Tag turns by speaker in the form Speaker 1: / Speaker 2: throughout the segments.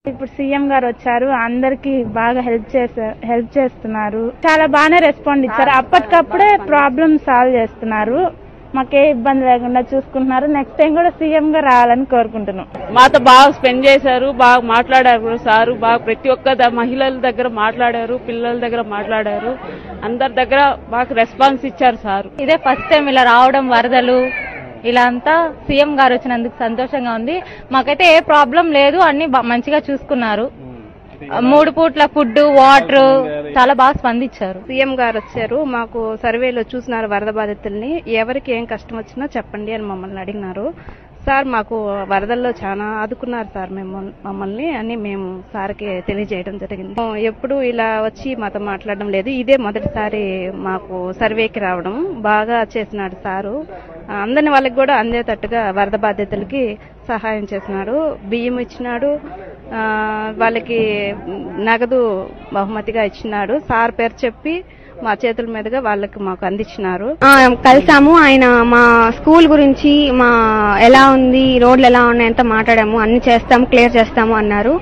Speaker 1: ఇప్పుడు సీఎం గారు వచ్చారు అందరికి బాగా హెల్ప్ చేశారు హెల్ప్ చేస్తున్నారు చాలా బాగానే రెస్పాండ్ ఇచ్చారు అప్పటికప్పుడే ప్రాబ్లమ్ సాల్వ్ చేస్తున్నారు మాకే ఇబ్బంది లేకుండా చూసుకుంటున్నారు నెక్స్ట్ టైం కూడా సీఎం గా రావాలని కోరుకుంటున్నాం
Speaker 2: మాతో బాగా స్పెండ్ చేశారు బాగా మాట్లాడారు సారు బాగా ప్రతి ఒక్క ద- మహిళల దగ్గర మాట్లాడారు పిల్లల దగ్గర మాట్లాడారు అందరి దగ్గర బాగా రెస్పాన్స్ ఇచ్చారు సారు
Speaker 3: ఇదే ఫస్ట్ టైం ఇలా రావడం వరదలు ఇలా అంతా సీఎం గారు వచ్చినందుకు సంతోషంగా ఉంది మాకైతే ఏ ప్రాబ్లం లేదు అన్ని బా- మంచిగా చూసుకున్నారు మూడు పూట్ల ఫుడ్ వాటర్ చాలా బాగా స్పందించారు
Speaker 4: సీఎం గారు వచ్చారు మాకు సర్వేలో చూసినారు వరద బాధితుల్ని ఎవరికి ఏం కష్టం వచ్చినా చెప్పండి అని మమ్మల్ని అడిగినారు సార్ మాకు వరదల్లో చాలా ఆదుకున్నారు సార్ మేము మమ్మల్ని అని మేము సార్కి తెలియజేయడం జరిగింది ఎప్పుడు ఇలా వచ్చి మాతో మాట్లాడడం లేదు ఇదే మొదటిసారి మాకు సర్వేకి రావడం బాగా చేసినాడు సారు అందని వాళ్ళకి కూడా అందేటట్టుగా వరద బాధితులకి సహాయం చేసినాడు బియ్యం ఇచ్చినాడు ఆ, వాళ్ళకి నగదు బహుమతిగా ఇచ్చినాడు సార్ పేరు చెప్పి మా చేతుల మీదుగా వాళ్ళకి మాకు అందించినారు
Speaker 5: ఆ, కలిసాము ఆయన మా స్కూల్ గురించి మా ఎలా ఉంది రోడ్లు ఎలా ఉన్నాయి అంతా మాట్లాడాము అన్ని చేస్తాము క్లియర్ చేస్తాము అన్నారు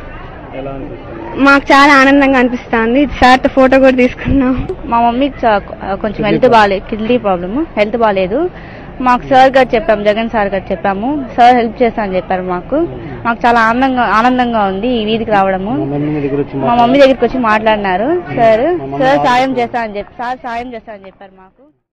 Speaker 5: మాకు చాలా ఆనందంగా అనిపిస్తుంది సార్తో ఫోటో కూడా తీసుకున్నాం
Speaker 3: మా మమ్మీకి చా- కొంచెం హెల్త్ బాగాలేదు కిడ్నీ ప్రాబ్లమ్ హెల్త్ బాగాలేదు మాకు సార్ గారు చెప్పాము జగన్ సార్ గారు చెప్పాము సార్ హెల్ప్ చేస్తా అని చెప్పారు మాకు మాకు చాలా ఆనందంగా ఆనందంగా ఉంది ఈ వీధికి రావడము మా మమ్మీ దగ్గరికి వచ్చి మాట్లాడినారు సార్ సార్ సాయం చేస్తా అని చెప్పి సార్ సాయం చేస్తా అని చెప్పారు మాకు